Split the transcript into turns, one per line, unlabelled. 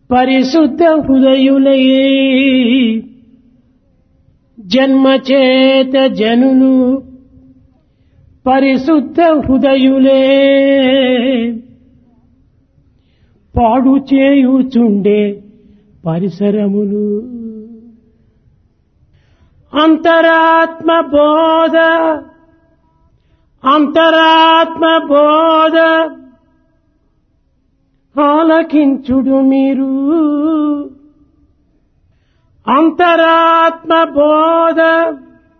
పరిశుద్ధ హృదయులై జన్మచేత జనులు పరిశుద్ధ హృదయులే పాడు చేయుచుండే పరిసరములు అంతరాత్మ బోధ అంతరాత్మ బోధ ఆలకించుడు మీరు అంతరాత్మ బోధ